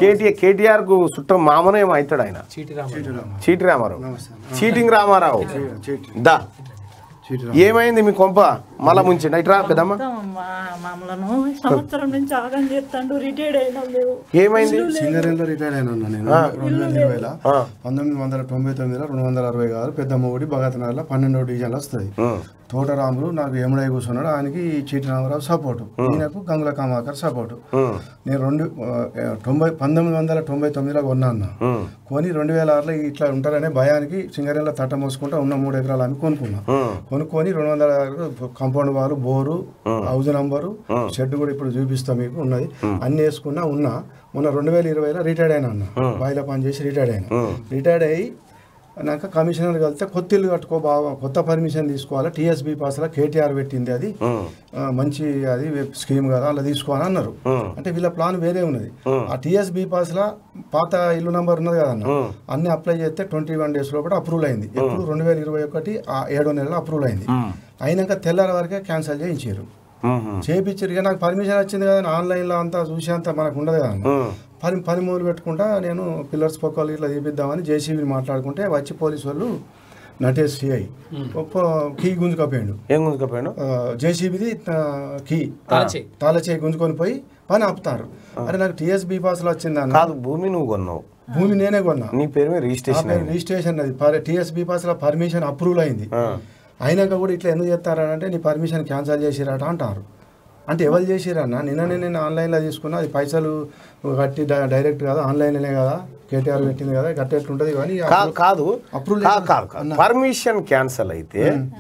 కేటీఆర్ కేటీఆర్ కు చుట్టం మామనే ఏమో అవుతాడు ఆయన చీటి రామారావు చీటింగ్ రామారావు దా ఏమైంది మీ కొంప మళ్ళా ముంచిండి ఇట్రా పెద్దమ్మ మా మామలను సంవత్సరం నుంచి ఆగం చేస్తాడు రిటైర్డ్ అయినా లేవు ఏమైంది సింగరేణిలో రిటైర్ అయినా ఉన్నా నేను రెండు వేల ఇరవైలో పంతొమ్మిది వందల తొంభై తొమ్మిదిలో రెండు వందల అరవై కాదు పెద్ద మొగుడి భగత్ నగర్లో పన్నెండో డివిజన్లో వస్తుంది తోటరాములు నాకు ఎముడై కూర్చున్నాడు ఆయనకి చీటి రామారావు సపోర్టు ఈయనకు గంగుల కామాకర్ సపోర్టు నేను రెండు ఆ, తొంభై పంతొమ్మిది వందల తొంభై తొమ్మిదిలో కొన్నా అన్న కొని రెండు వేల ఆరులో ఇట్లా ఉంటారనే భయానికి సింగరేణిలో తట్ట మోసుకుంటా ఉన్న మూడు ఎకరాలు అమ్మి కొనుక్కున్నా కొనుక్కొని రెండు వందల కాంపౌండ్ వాళ్ళు బోరు హౌస్ నంబరు షెడ్ కూడా ఇప్పుడు చూపిస్తా మీకు ఉన్నది అన్ని వేసుకున్నా ఉన్నా మొన్న రెండు వేల ఇరవైలో రిటైర్డ్ అయినా అన్న బాయిలో పని చేసి రిటైర్డ్ అయినా రిటైర్డ్ అయ్యి నాకు కమిషనర్ కలిస్తే కొత్త ఇల్లు కట్టుకో బాగా కొత్త పర్మిషన్ తీసుకోవాలి టీఎస్బీ పాస్లో కేటీఆర్ పెట్టింది అది ఆ, మంచి అది స్కీమ్ కదా అలా తీసుకోవాలని అన్నారు అంటే వీళ్ళ ప్లాన్ వేరే ఉన్నది ఆ టీఎస్బీ పాస్లో పాత ఇల్లు నంబర్ ఉన్నది కదన్న అన్ని అప్లై చేస్తే ట్వంటీ వన్ డేస్ లోపల అప్రూవల్ అయింది ఎప్పుడు రెండు వేల ఇరవై ఒకటి ఆ ఏడో నెలలో అప్రూవల్ అయింది అయినాక తెల్లారి వరకే క్యాన్సిల్ చేయించారు చేయించారు ఇక నాకు పర్మిషన్ వచ్చింది కదా ఆన్లైన్లో అంతా చూసేంత మనకు ఉండదు కదా పని పని మొదలు పెట్టుకుంటా నేను పిల్లర్స్ పక్కలు ఇట్లా తీపిద్దామని జేసీబీని మాట్లాడుకుంటే వచ్చి పోలీసు వాళ్ళు నటేష్ సిఐ కీ గుంజుకపోయాడు ఏం గుంజుకపోయాడు జేసీబీది కీ తాళచేయి గుంజుకొని పోయి పని ఆపుతారు అరే నాకు టీఎస్బీ పాస్లో వచ్చిందన్న కాదు భూమి నువ్వు కొన్నావు భూమి నేనే కొన్నా నీ పేరు మీద రిజిస్ట్రేషన్ ఆ రిజిస్ట్రేషన్ అది టీఎస్బీ పాస్లో పర్మిషన్ అప్రూవల్ అయింది అయినాక కూడా ఇట్లా ఎందుకు చేస్తారంటే నీ పర్మిషన్ క్యాన్సిల్ చేసిరట అంటారు అంటే ఎవరు చేసిరన్న నిన్ననే నేను ఆన్లైన్లో తీసుకున్నా అది పైసలు కట్టి డై- డైరెక్ట్ కదా ఆన్లైన్లోనే కదా కేటీఆర్ పెట్టింది కదా కట్టేట్లుంటుంది కానీ కాదు కాదు అప్రూవల్ కాదు కాదు కాదు పర్మిషన్ క్యాన్సల్ అయితే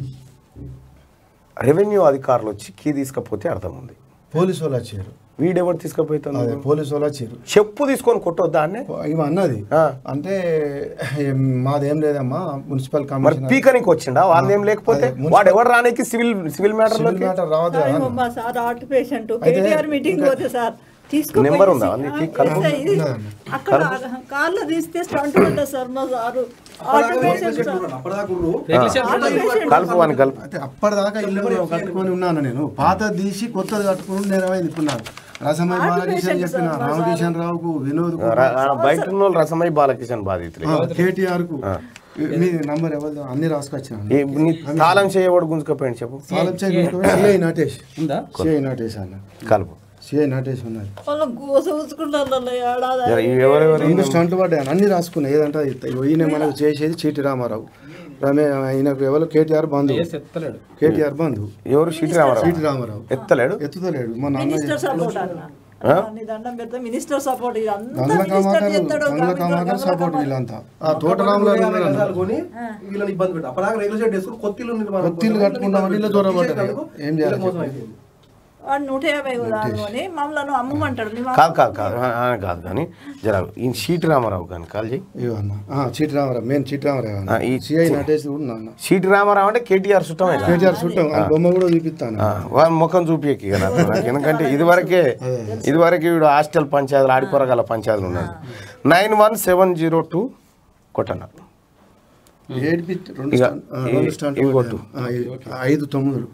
రెవెన్యూ అధికారులు వచ్చి కీ తీసుకపోతే అర్థం ఉంది పోలీసు వాళ్ళు వచ్చారు వీడెవరు తీసుకపోతాను అదే పోలీసు వాళ్ళు వచ్చారు చెప్పు తీసుకొని కొట్టొద్దా అన్నే ఇవి అన్నది ఆ. అంటే ఏం, మాదేం లేదమ్మా మున్సిపల్ మరి కమిషనర్ పీకనికి వచ్చిండా వాళ్ళు ఏం లేకపోతే వాడు ఎవరు రానికి civil civil matter civil matter రావద్దు కదా అయ్యో, అన్న. మా సార్ హార్ట్ పేషెంట్ అయితే కేటీఆర్ మీటింగ్ ఇంకా- పోతే సార్ తీసుకుపోయి నెంబర్ ఉందా? ఆ, నీకు కలుపు? ఎస్ఐ, ఇది అక్కడ కార్లో తీస్తే స్టంట్ పడ్డా సార్ మా sir heart patient sir heart patient కలుపు అని కలుపు అయితే అప్పటిదాకా ఇల్లు కట్టుకొని ఉన్నాను నేను పాత తీసి కొత్తది కట్టుకుని నేను అయింది ఇప్పుడు నాకు రసమై బాలకిషన్ చెప్పిన రామకిషన్ రావుకు వినోద్ ర- ఆ బయట ఉన్న వాళ్ళు రసమై బాలకిషన్ బాధితులే కేటీఆర్ కు మీ నంబర్ ఎవరు అన్ని రాసుకొచ్చిన ఈ- నీ తాళం చేయవాడు గుంజుకపోయాడు చెప్పు సాలం సిఐ నటేష్ సిఐ నటేష్ అన్న కలుపు సిఐ నటేష్ ఉన్నారు వాళ్ళ గోస ఊసుకుంటారు ఏడాది జర ఈ ఎవరెవరు రెండు స్టంట్లు పడ్డాయి అన్ని రాసుకున్నా ఏదంటే అది ఇగో ఈయన మనకు చేసేది చీటి రామారావు రమే ఆయనకు ఎవరు కేటీఆర్ బంధు కేటీఆర్ బంధు ఎవరు షీటి రామారావు చీటి రామారావు ఎత్తలేడు ఎత్తుతలేడు మా నాన్న మినిస్టర్ సపోర్ట్ అన్న నీ దండం పెడితే మినిస్టర్ సపోర్ట్ ఇదంతా గంగల మినిస్టర్ కమాకర్ చేస్తాడు గంగల కమాకర్ సపోర్ట్ వీళ్ళంతా ఆ తోటరాములో వీళ్ళని ఇబ్బంది పెట్టు అప్పటిదాకా రేకుల షెడ్ వేసుకుని కొత్త ఇల్లు నిర్మాణం కొత్తిల్లు కట్టుకుంటామని ఇల్లు దూరపడ్డారు ఏం చేయాలి మోసం చెప్పండి. అయిపోయింది. వాడు నూట యాభై ఉదాహరణ అని మమ్మల్ని అమ్మమంటాడు నీ కాదు కాదు కాదు ఆ, ఆ, కాదు కానీ జర ఈ షీటి రామారావు కానీ కాల్ చేయి ఇగో అన్న ఆ, చీటి రామారావు మెయిన్ చీటి రామారావు ఆ, అన్న ఈ సిఐ నటేష్ కూడా ఉన్నా అన్న షీటి రామారావు అంటే కేటీఆర్ చుట్టమే కదా. కేటీఆర్ చుట్టాం ఆ బొమ్మ కూడా చూపిస్తాను ఆ, వాని ముఖం చూపియకి ఇక నాకు నాకు ఎందుకంటే ఇదివరకే ఇదివరకే వీడు హాస్టల్ పంచాయతీలు ఆడిపోరగల పంచాయతీలు ఉన్నాడు nine one seven zero two కొట్టన ఏడిపి రెండు ఇక స్టంట్- ఆ, రెండు ఈ- స్టంట్ ఇవి కొట్టు. ఆ, ఈ- ఐదు తొమ్మిదిలు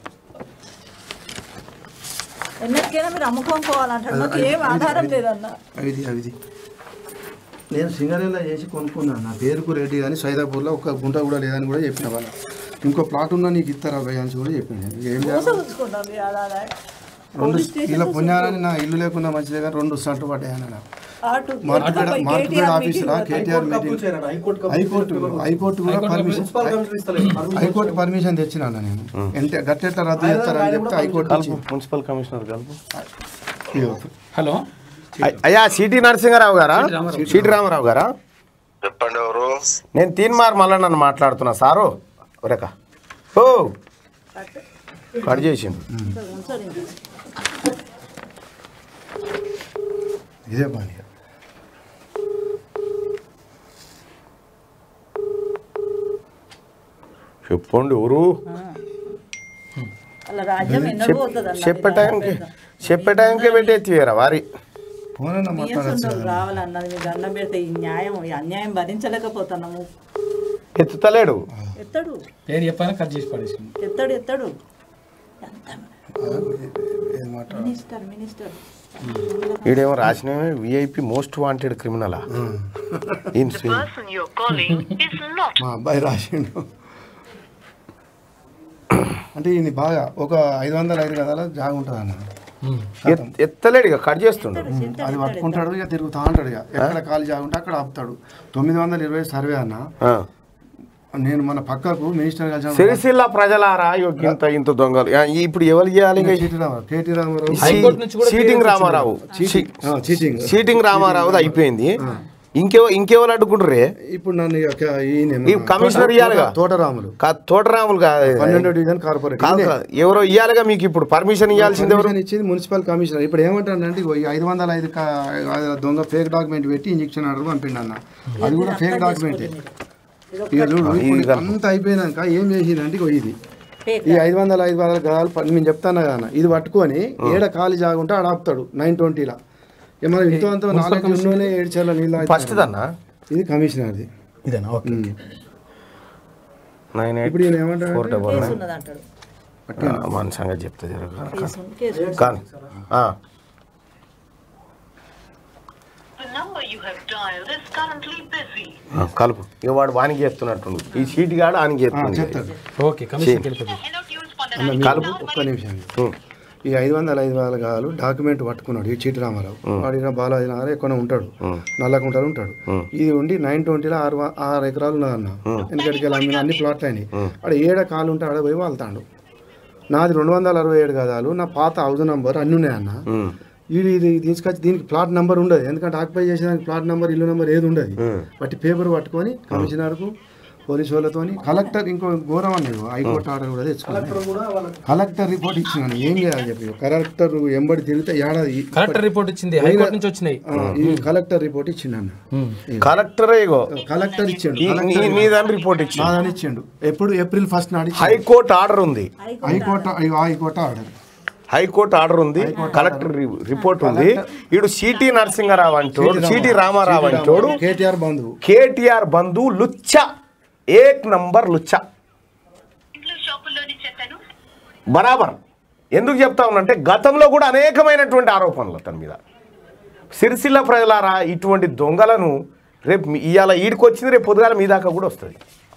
ఎన్నటికైనా మీరు అమ్ముకోవాలంటాడు మాకు ఏం ఆధారం లేదన్న అవిది అవిది నేను సింగరేలా చేసి కొనుక్కున్నాను నా పేరుకు రెడ్డి కానీ సైదాపూర్లో ఒక గుంట కూడా లేదని కూడా చెప్పిన వాళ్ళ ఇంకో ప్లాట్ ఉన్నా నీకు ఇస్తారా భయ అని కూడా చెప్పాను ఏం చేయాలి మోసం ఉంచుకుంటాం ఆధార రెండు ఇలా పుణ్యాలని నా ఇల్లు లేకుండా మంచిదే కానీ రెండు స్టంట్లు పడ్డాయని నాకు అటు మార్కెట్ పోయి మార్కెట్ కేటీఆర్ ఆఫీసులా మీటింగ్ కేటీఆర్ కప్పులు మీటింగ్ చేయరట, హైకోర్టు కప్పులు హైకోర్టు హైకోర్టు కూడా పర్మిషన్ మున్సిపల్ కమిషనర్ ఇస్తలేదు. పర్మిషన్ హైకోర్టు పర్మిషన్ తెచ్చినా నేను ఎంత గట్టెట్లా రద్దు చేస్తారని చెప్తే హైకోర్టు కలుపు మున్సిపల్ కమిషనర్ కలుపు ఇచ్చి- హలో అయ్- అయ్యా సిటీ నరసింహారావు గారా సిటీ రామారావు గారా చెప్పండి ఎవరు నేను తీన్మార్ మళ్ళీ నన్ను మాట్లాడుతున్నా సారు ఒరేక ఓ కట్ చేసిండు ఇదే పని చెప్పండి ఎవరు అలా రాజ్యం ఎన్నడూ చెప్- పోతుంది అన్న చెప్పే టైంకి చెప్పే టైంకే పెట్టేత్తివేరా వారి ఫోన్ అన్న మాట్లాడచ్చు బియ్యం రావాలన్నది మీ దండం పెడితే ఈ న్యాయం ఈ అన్యాయం భరించలేకపోతున్నాము ఎత్తుతలేడు ఎత్తడు పేరు చెప్పాను కట్ చేసి పడేసాను ఎత్తడు ఎత్తడు ఎంత ఏం మాట్లాడ మినిస్టర్ మినిస్టర్ వీడేమో రాసిన విఐపి మోస్ట్ వాంటెడ్ క్రిమినలా person you're calling is not మా అబ్బాయి రాసిండు అంటే ఈయన బాగా ఒక ఐదు వందల ఐదు గదాల జాగా ఉంటుంది అన్న ఎత్తలేడు ఇక కట్ చేస్తుండు అది పట్టుకుంటాడు ఇక తిరుగుతా ఉంటాడు ఇక ఎక్కడ ఖాళీ జాగా ఉంటే అక్కడ ఆపుతాడు తొమ్మిది వందల ఇరవై సర్వే అన్న ఆ. నేను మన పక్కకు మినిస్టర్ కలిసి సిరిసిల్ల ప్రజలారా ఇగో ఇంత ఇంత దొంగలు ఆ, ఇప్పుడు ఎవరు చేయాలి ఇక? KT Ramarao KT Ramarao high court నుంచి కూడా చీటింగ్ రామారావు ఆ, చీటింగ్ చీటింగ్ రామారావుది అయిపోయింది ఇంకెవ ఇంకెవరు అడ్డుకుంటారే ఇప్పుడు నన్ను ఇక ఈయన ఈ కమిషనర్ ఇయ్యాలిగా. తోటరాములు కా- తోటరాములు కాదు పన్నెండో డివిజన్ కార్పొరేట్ కాదు కాదు. ఎవరో ఇయ్యాలిగా మీకు ఇప్పుడు పర్మిషన్ ఇవ్వాల్సింది ఎవరు పర్మిషన్ ఇచ్చింది మున్సిపల్ కమిషనర్ ఇప్పుడు ఏమంటాడంటే ఇగో ఈ ఐదు వందల ఐదు కా- ఆ దొంగ ఫేక్ డాక్యుమెంట్ పెట్టి ఇంజక్షన్ ఆర్డర్ పంపిండు అన్న అది కూడా ఫేక్ డాక్యుమెంట్ ఇక చూడు ఇప్పుడు అంత అయిపోయినాక ఏం చేసిందంటే ఇగో ఇది ఈ ఐదు వందల ఐదు వందల గదాలు ప- నేను చెప్తాను కదా అన్న, ఇది పట్టుకొని ఏడ ఖాళీ జాగుంటే ఆడ ఆపుతాడు నైన్ ట్వంటీలా ఏమన్నా ఇంతో అంత నాలుగు ఉన్నోనే ఏడ్చేళ్ళ నీళ్ళు ఫస్ట్ దన్నా ఇది కమిషనర్ది ఇదేనా ఓకే ఉమ్. నైన్ ఎయిట్ ఇప్పుడు ఈయన ఏమంటాడు ఫోర్ డబల్ నైన్ ఉన్నది అంటాడు మన సంగతి చెప్తా జర కేసు ఉంది, కేసు ఉంది. కానీ ఆ. the number you have dialed is currently busy. ఆ, కలుపు ఇక వాడు వానికి చేస్తున్నట్టు ఈ సీట్ గాడు ఆనికి ఆ, చేస్తుంది చెప్తాడు ఓకే కమిషన్కి వెళ్ళిపోతుంది Cannot use for the అన్న, కలుపు. మీరు ఒక్క నిమిషం ఈ ఐదు వందల ఐదు వందల కాదు డాక్యుమెంట్ పట్టుకున్నాడు ఈ చీటి రామారావు వాడి బాలాజీ నగర్ ఎక్కడ ఉంటాడు నల్లకుంటలు ఉంటాడు ఇది ఉండి నైన్ ట్వంటీలో ఆరు వ- ఆరు ఎకరాలు ఉన్నదన్న ఎందుకంటే అమ్మిన అన్ని ప్లాట్లు అయినాయి ఆడ ఏడ కాలు ఉంటే ఆడ పోయి వాళ్తాడు నాది రెండు వందల అరవై ఏడు గదాలు నా పాత హౌస్ నంబర్ అన్ని ఉన్నాయన్న ఇది ఇది తీసుకొచ్చి దీనికి ప్లాట్ నెంబర్ ఉండదు ఎందుకంటే ఆక్యుపై చేసేదానికి ప్లాట్ నెంబర్ ఇల్లు నెంబర్ ఏది ఉండదు బట్టి పేపర్ పట్టుకొని కమిషనర్కు పోలీసు వాళ్ళతోని కలెక్టర్ ఇంకో ఘోరం అన్నది హైకోర్టు ఆర్డర్ కూడా తెచ్చుకున్నాను కలెక్టర్ రిపోర్ట్ ఇచ్చినాను ఏం చేయాలి చెప్పి కలెక్టర్ ఎంబడి తిరిగితే ఏడాది కలెక్టర్ రిపోర్ట్ ఇచ్చింది హైకోర్టు నుంచి వచ్చినాయి ఆ, ఈ కలెక్టర్ రిపోర్ట్ ఇచ్చిండు కలెక్టరే ఇగో కలెక్టర్ ఇచ్చిండు ఈ- నీ నీ దాని రిపోర్ట్ ఇచ్చి నాదని ఇచ్చిండు ఎప్పుడు ఏప్రిల్ ఫస్ట్ నాడు ఇచ్చిండు. హైకోర్టు ఆర్డర్ ఉంది హైకోర్టు అయ్యో, హైకోర్టు ఆర్డర్ హైకోర్టు ఆర్డర్ ఉంది కలెక్టర్ రి- రిపోర్ట్ ఉంది ఇడు సిటీ నరసింహారావు అంటోడు సిటీ రామారావు అంటోడు కేటీఆర్ బంధువు కేటీఆర్ బంధు లుచ్చ ఏక్ నంబర్ లుచ్చ ఇంట్లో షాపుల్లోనే చెప్పాను బరాబర్ ఎందుకు చెప్తా ఉన్నంటే గతంలో కూడా అనేకమైనటువంటి ఆరోపణలు అతని మీద సిరిసిల్ల ప్రజలారా ఇటువంటి దొంగలను రేపు మీ- ఇవాళ ఈడికి వచ్చింది రేపు పొద్దుగాల మీ దాకా కూడా వస్తుంది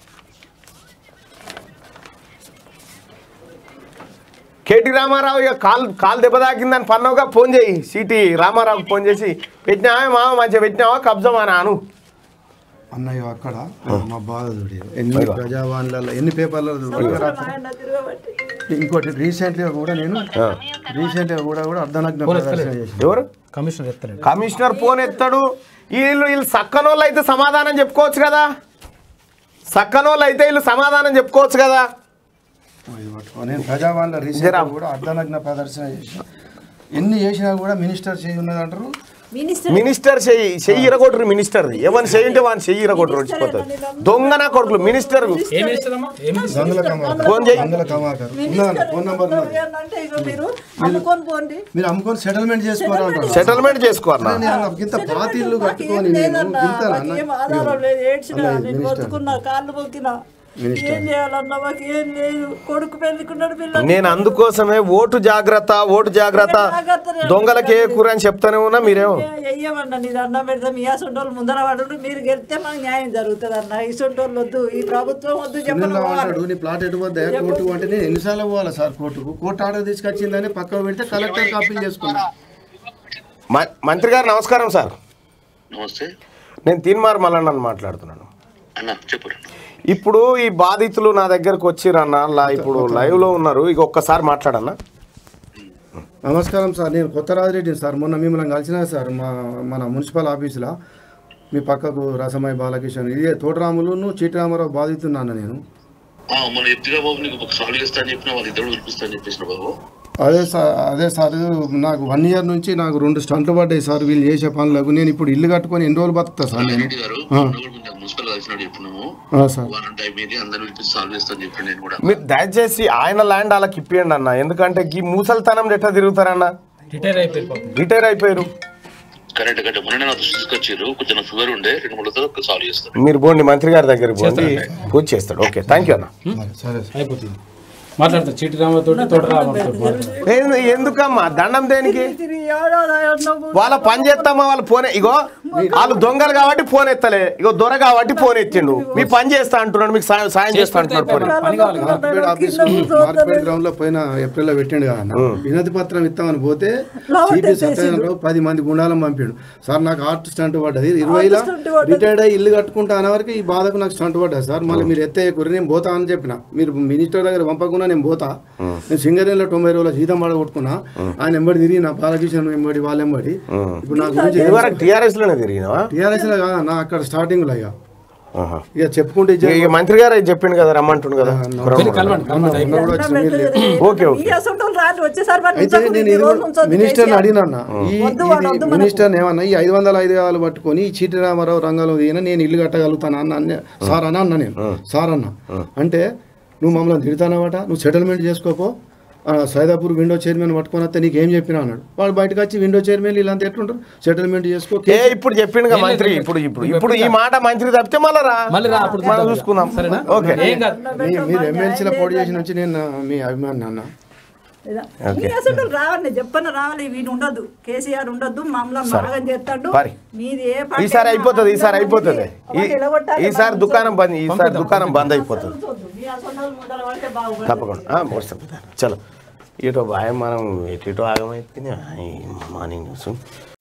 కేటీ రామారావు ఇక కాలు కాలు దెబ్బ తాకిందని పన్నోగా ఫోన్ చేయి సిటీ రామారావుకి ఫోన్ చేసి పెట్టినావా మామ మంచిగా పెట్టినావా కబ్జమా నాను అన్నయ్య అక్కడ మా బాధ చూడు ఎన్ని ప్రజావాణిలలో ఎన్ని పేపర్లలో ఆయన తిరగబట్టి ఇంకోటి రీసెంట్గా కూడా నేను రీసెంట్గా కూడా కూడా అర్ధనగ్న ప్రదర్శన చేసిన ఎవరు కమిషనర్ ఎత్తలేడు కమిషనర్ ఫోన్ ఎత్తాడు వీళ్ళు వీళ్ళు సక్కనోళ్ళు అయితే సమాధానం చెప్పుకోవచ్చు కదా సక్కనోళ్ళు అయితే వీళ్ళు సమాధానం చెప్పుకోవచ్చు కదా ఇది పట్టుకో. నేను ప్రజావాణిలో రీసెంట్గా కూడా అర్ధనగ్న ప్రదర్శన చేసిన ఎన్ని చేసినా కూడా మినిస్టర్ చేయి ఉన్నది అంటారు మినిస్టర్ మినిస్టర్ చెయ్యి చెయ్యి ఇరగొట్టరు మినిస్టర్ది ఎవరిని చెయ్యింటే వాడిని చెయ్యి ఇరగొట్టరు వచ్చిపోతుంది దొంగన కొడుకులు మినిస్టర్ ఏం ఇస్తుందమ్మా ఏం ఇస్తుంది గంగుల కమాకర్ ఫోన్ చేయి గంగుల కమాకర్ ఉన్నదండి ఫోన్ నెంబర్ ఉన్నది అంటే ఇక మీరు అమ్ముకొని పోండి మీరు అమ్ముకొని సెటిల్మెంట్ చేసుకోవాలంటారు సెటిల్మెంట్ చేసుకోవాలన్నా నేను అన్న, ఇంత పాత ఇల్లు కట్టుకొని నేను లేదన్నా, ఇంత మాకు ఏం ఆధారం లేదు ఏడ్చినా అలా ఇది నేను మినిస్టర్. బతుకున్నా కాళ్ళు మొక్కినా మినిస్టర్. ఏం చేయాలన్నా మాకు ఏం లేదు కొడుకు పెళ్ళికున్నాడు పిల్లలు నేను అందుకోసమే ఓటు జాగ్రత్త ఓటు జాగ్రత్త దొంగలకే కూర అని చెప్తానే ఉన్నా మీరేమో వెయ్యమన్నా నీ దండం పెడతాం మీ అసొంటోళ్ళు ముందర పడు మీరు గెలిస్తే మనకు న్యాయం జరుగుతుంది అన్న ఇసొంటోళ్ళు వద్దు ఈ ప్రభుత్వం వద్దు చెప్పండి సునీల్ అంటాడు నీ ప్లాట్ ఎటు పోద్దా కోర్టుకు అంటే నేను ఎన్నిసార్లు పోవాలి సార్ కోర్టుకు కోర్టు ఆర్డర్ తీసుకొచ్చిందని పక్కన పెడితే కలెక్టర్ కాపీలు చేసుకున్నా మ- మంత్రి గారు నమస్కారం సార్ నమస్తే నేను తీన్మార్ మల్లన్నని మాట్లాడుతున్నాను అన్న చెప్పు ఇప్పుడు ఈ బాధితులు నా దగ్గరకు వచ్చిరన్న లా ఇప్పుడు లైవ్ లో ఉన్నారు ఇక ఒక్కసారి మాట్లాడన్నా నమస్కారం సార్ నేను కొత్త రాజిరెడ్డి సార్ మొన్న మిమ్మల్ని కలిసిన సార్ మా మన మున్సిపల్ ఆఫీసులో మీ పక్కకు రసమయ్య బాలకిషన్ ఇదే తోటరాములు చీటిరామారావు బాధితున్నాను నేను ఆ, మన ఎత్తిగా బాబు నీకు ఒక సాల్వ్ చేస్తా అని చెప్పిన వాళ్ళు ఇద్దరు పిలిపిస్తా అని చెప్పేసిన బాబు అదే సార్ అదే సార్ నాకు వన్ ఇయర్ నుంచి నాకు రెండు స్టంట్లు పడ్డాయి సార్ వీళ్ళు చేసే పనులకు నేను ఇప్పుడు ఇల్లు కట్టుకొని ఎన్ని రోజులు బతుకుతా సార్ నేను రెడ్డి గారు మొన్న కూడా కొంచెం మున్సిపల్ కలిసినాడు చెప్పినాము ఆ, సార్ వారం టైం ఇది అందరూ పిలిపిస్తే సాల్వ్ చేస్తా అని చెప్పి నేను కూడా మీరు దయచేసి ఆయన ల్యాండ్ వాళ్ళకి ఇప్పియండి అన్న ఎందుకంటే ఈ మూసల్తనం ఎట్లా తిరుగుతారన్న రిటైర్ అయిపోయి పాపం రిటైర్ అయిపోయారు కరెక్ట్ కరెక్ట్ మొన్న నా దృష్టి తీసుకొచ్చారు కొంచెం ఫీవర్ ఉండే రెండు మూడు రోజులు సాల్వ్ చేస్తాను మీరు పోండి మంత్రి గారి దగ్గరికి పోండి పూజ చేస్తాడు ఓకే థ్యాంక్ యూ అన్న సరే సార్ అయిపోతుంది మాట్లాడతా చీటి రామతో తోట రామతో ఏంది- ఎందుకమ్మా దండం దేనికి తిరిగి ఏడాది అన్నావు. వాళ్ళ పని చేస్తామా వాళ్ళు ఫోన్ ఇగో వాళ్ళు దొంగలు కాబట్టి ఫోన్ ఎత్తలే ఇగో దొర కాబట్టి ఫోన్ ఎత్తిండు మీ పని చేస్తా అంటున్నాడు మీకు సాయం సాయం చేస్తా అంటున్నాడు ఫోన్ పని కావాలి కదా మార్కెట్ ఆఫీస్ మార్కెట్ గ్రౌండ్ లో పోయిన ఏప్రిల్ లో పెట్టిండు కదా అన్న. వినతి పత్రం ఇస్తామని పోతే లావణ్య సిపి చేసిండు. సత్యనారాయణరావు పది మంది గుండాలను పంపిండు సార్ నాకు ఆర్ట్ స్టంట్ పడ్డది ఇరవైలా స్టంట్ పడ్డది. రిటైర్డ్ అయ్యి ఇల్లు కట్టుకుంటా అనే వరకు ఈ బాధకు నాకు స్టంట్ పడ్డది సార్ మళ్ళీ మీరు ఎత్తే కుర్రి నేను పోతా అని చెప్పిన మీరు మినిస్టర్ దగ్గర పంపకుండా నేను పోతా నేను సింగరేణిలో తొంభై రోజుల జీతం పడ కొట్టుకున్నా ఆయన ఎంబడి తిరిగి నా బాలకిషన్ ఎంబడి వాళ్ళ ఎంబడి ఇప్పుడు నా గురించి ఇదివరకు టీఆర్ఎస్ లోనే తిరిగినావా టీఆర్ఎస్ లో కాదన్న అక్కడ స్టార్టింగ్ లో ఇక ఆహా. ఇక చెప్పుకుంటే ఇది ఇక మంత్రి గారు చెప్పిండు కదా రమ్మంటుండు కదా వెళ్ళి కలవండి కలవండి అయిపోయింది. కూడా వచ్చిన మీరు లేరు. ఓకే ఓకే ఈ అసంటోళ్ళు రాత్రి వచ్చేసారి మరి అయితే ఉంచకూడదు, నేను ఈ ఇది రోజు ఉంచొద్దు మినిస్టర్ని కేసీఆర్. అడిగినా ఈ వద్దు వాడు, వద్దు ఇది మనకు. మినిస్టర్ని ఏమన్నా ఈ ఐదు వందల ఐదు వేలు పట్టుకొని ఈ చీటి రామారావు రంగంలో దిగిన నేను ఇల్లు కట్టగలుగుతాను అన్న అన్న సార్ అన్న అన్న నేను సార్ అన్న అంటే నువ్వు మమ్మల్ని తిడతానమాట నువ్వు సెటిల్మెంట్ చేసుకోపో ఆ, సైదాపూర్ విండో చైర్మన్ పట్టుకొని వస్తే నీకు ఏం చెప్పినా అన్నాడు వాడు బయటకు వచ్చి విండో చైర్మన్ వీళ్ళంతా ఎట్లుంటారు సెటిల్మెంట్ చేసుకో ఏ ఇప్పుడు చెప్పిండుగా మంత్రి ఇప్పుడు ఇప్పుడు ఇప్పుడు ఈ మాట మంత్రి తప్పితే మళ్ళా రా మళ్ళీ రా అప్పుడు మనం చూసుకుందాం సరేనా ఓకే ఏం కాదు మీ- మీరు ఎమ్మెల్సీలో పోటీ చేసిన నుంచి నేను మీ అభిమాని అన్న ఇదా. ఈ అసంటోళ్ళు రావాలి చెప్పన రావాలి వీడు ఉండొద్దు కేసీఆర్ ఉండొద్దు మమ్మల్ని మాగం చేస్తాడు పరి. మీది ఏ పార్టీ ఈసారి అయినా అయిపోతుంది ఈసారి అయిపోతుంది ఒకటి ఈ- ఎలగొట్టాలి, ఈసారి బాగా దుకాణం బంద్ ఈసారి దుకాణం బంద్ అయిపోతుంది ఉంచొద్దు. మీ అసంటోళ్ళు ముందర పడితే బాగుపడదు. తప్పకుండా ఆ, వస్తాం చలో ఇటో బాయ్ మనం ఎటు ఇటో ఆగమైతే మార్నింగ్ న్యూస్